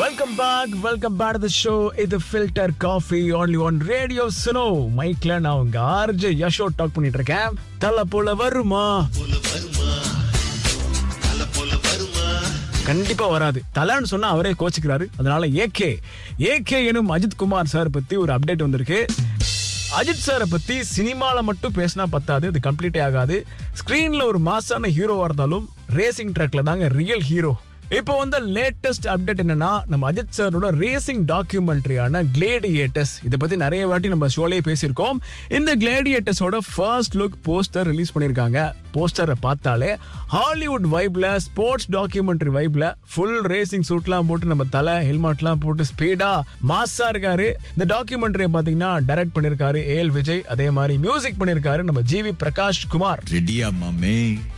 welcome back welcome back to show இது filter coffee only on radio Suno மைக்ல நான் உங்க ஆர்ஜே யஷோ டாக் பண்ணிட்டு இருக்கேன் தலை போல வருமா கண்டிப்பா வராது தலைன்னு சொன்னா அவரே கோச்சுக்கிறாரு அதனால ஏகே ஏகே எனும் அஜித் குமார் சார் பத்தி ஒரு அப்டேட் வந்திருக்கு அஜித் சாரை பத்தி சினிமால மட்டும் பேசினா பத்தாது அது கம்ப்ளீட்டே ஆகாது ஸ்கிரீன்ல ஒரு மாசான ஹீரோவா இருந்தாலும் ரேசிங் ட்ராக்ல தாங்க ரியல் ஹீரோ இப்போ வந்து லேட்டஸ்ட் அப்டேட் என்னன்னா நம்ம அஜித் சாரோட ரேசிங் டாக்குமெண்ட்ரியான கிளேடியேட்டஸ் இதை பத்தி நிறைய வாட்டி நம்ம ஷோலயே பேசியிருக்கோம் இந்த கிளேடியேட்டஸோட ஃபர்ஸ்ட் லுக் போஸ்டர் ரிலீஸ் பண்ணியிருக்காங்க போஸ்டரை பார்த்தாலே ஹாலிவுட் வைப்ல ஸ்போர்ட்ஸ் டாக்குமெண்ட்ரி வைப்ல ஃபுல் ரேசிங் சூட்லாம் போட்டு நம்ம தலை ஹெல்மெட்லாம் போட்டு ஸ்பீடா மாஸா இருக்காரு இந்த டாக்குமெண்ட்ரியை பாத்தீங்கன்னா டைரக்ட் பண்ணிருக்காரு ஏஎல் விஜய் அதே மாதிரி மியூசிக் பண்ணிருக்காரு நம்ம ஜிவி பிரகாஷ் குமார் ரெடியா மாமே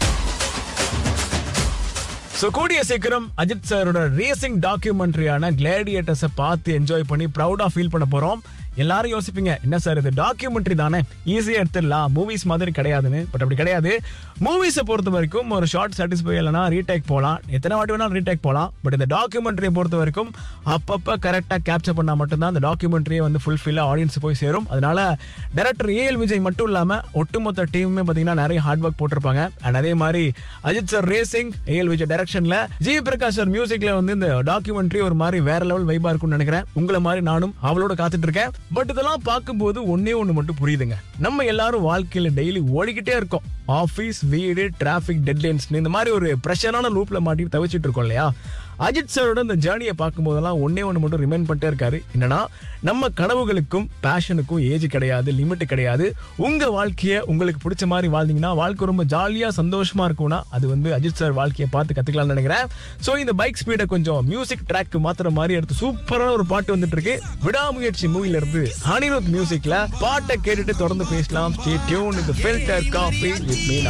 ஸோ கூடிய சீக்கிரம் அஜித் சாரோட ரேசிங் டாக்குமெண்ட்ரியான கிளேடியேட்டர்ஸை பார்த்து என்ஜாய் பண்ணி ப்ரௌடா ஃபீல் பண்ண போறோம் எல்லாரும் யோசிப்பீங்க என்ன சார் இது டாக்குமெண்ட்ரி தானே ஈஸியா எடுத்துடலாம் மூவிஸ் மாதிரி கிடையாதுன்னு பட் அப்படி கிடையாது மூவிஸை பொறுத்த வரைக்கும் ஒரு ஷார்ட் சாட்டிஸ்ஃபை இல்லைனா ரீடேக் போகலாம் எத்தனை வாட்டி வேணாலும் ரீடேக் போகலாம் பட் இந்த டாக்குமெண்ட்ரியை பொறுத்த வரைக்கும் அப்பப்போ கரெக்டாக கேப்சர் பண்ணால் மட்டும்தான் அந்த டாக்குமெண்ட்ரியை வந்து ஃபுல்ஃபில்லாக ஆடியன்ஸ் போய் சேரும் அதனால டேரக்டர் ஏஎல் விஜய் மட்டும் இல்லாமல் ஒட்டுமொத்த டீமுமே பார்த்தீங்கன்னா நிறைய ஹார்ட் ஒர்க் போட்டிருப்பாங்க அண்ட் அதே மாதிரி Ajith sir racing AL Vijay டைரக்ஷன்ல ஜி பிரகாஷ் சார் மியூசிக்ல வந்து இந்த டாக்குமெண்ட்ரி ஒரு மாதிரி வேற லெவல் வைபா இருக்கும்னு நினைக்கிறேன் உங்களை மாதிரி நானும் அவளோட காத்துட்டு இருக்கேன் பட் இதெல்லாம் பார்க்கும்போது ஒன்னே ஒண்ணு மட்டும் புரியுதுங்க நம்ம எல்லாரும் வாழ்க்கையில டெய்லி ஓடிக்கிட்டே இருக்கோம் ஆபீஸ் வீடு டிராபிக் டெட்லைன்ஸ் இந்த மாதிரி ஒரு ப்ரெஷரான லூப்ல மாட்டி தவிச்சிட்டு இருக்கோம் இல்லையா அஜித் சாரோட இந்த ஜேர்னியை பார்க்கும்போதெல்லாம் ஒன்னே ஒன்று மட்டும் ரிமைண்ட் பண்ணிட்டே இருக்காரு என்னன்னா நம்ம கனவுகளுக்கும் பேஷனுக்கும் ஏஜ் கிடையாது லிமிட் கிடையாது உங்க வாழ்க்கையை உங்களுக்கு பிடிச்ச மாதிரி வாழ்ந்தீங்கன்னா வாழ்க்கை ரொம்ப ஜாலியா சந்தோஷமா இருக்கும்னா அது வந்து அஜித் சார் வாழ்க்கையை பார்த்து கத்துக்கலாம்னு நினைக்கிறேன் ஸோ இந்த பைக் ஸ்பீடை கொஞ்சம் மியூசிக் ட்ராக் மாத்திர மாதிரி எடுத்து சூப்பரான ஒரு பாட்டு வந்துட்டு இருக்கு விடாமுயற்சி மூவில இருந்து அனிருத் மியூசிக்ல பாட்டை கேட்டுட்டு தொடர்ந்து பேசலாம் ஸ்டே டியூன் இது ஃபில்டர் காஃபி வித் மீ